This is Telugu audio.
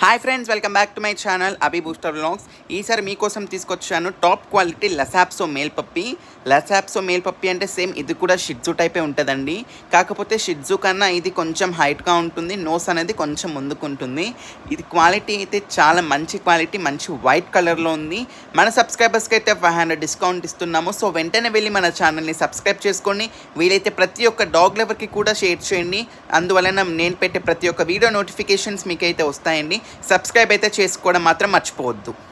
hi friends welcome back to my channel Abhi booster vlogs ఈసారి మీకోసం తీసుకొచ్చాను top quality Lhasa Apso male puppy Lhasa Apso male puppy అంటే సేమ్ ఇది కూడా షిడ్జు టైపే ఉంటుందండి కాకపోతే షిడ్జు కన్నా ఇది కొంచెం హైట్గా ఉంటుంది నోస్ అనేది కొంచెం ముందుకుంటుంది ఇది క్వాలిటీ అయితే చాలా మంచి క్వాలిటీ మంచి వైట్ కలర్లో ఉంది మన సబ్స్క్రైబర్స్కి అయితే ఫైవ్ హండ్రెడ్ డిస్కౌంట్ ఇస్తున్నాము సో వెంటనే వెళ్ళి మన ఛానల్ని సబ్స్క్రైబ్ చేసుకోండి వీలైతే ప్రతి ఒక్క డాగ్ లెవర్కి కూడా షేర్ చేయండి అందువలన నేను పెట్టే ప్రతి ఒక్క వీడియో నోటిఫికేషన్స్ మీకైతే వస్తాయండి సబ్స్క్రైబ్ అయితే చేసుకోవడం మాత్రం మర్చిపోవద్దు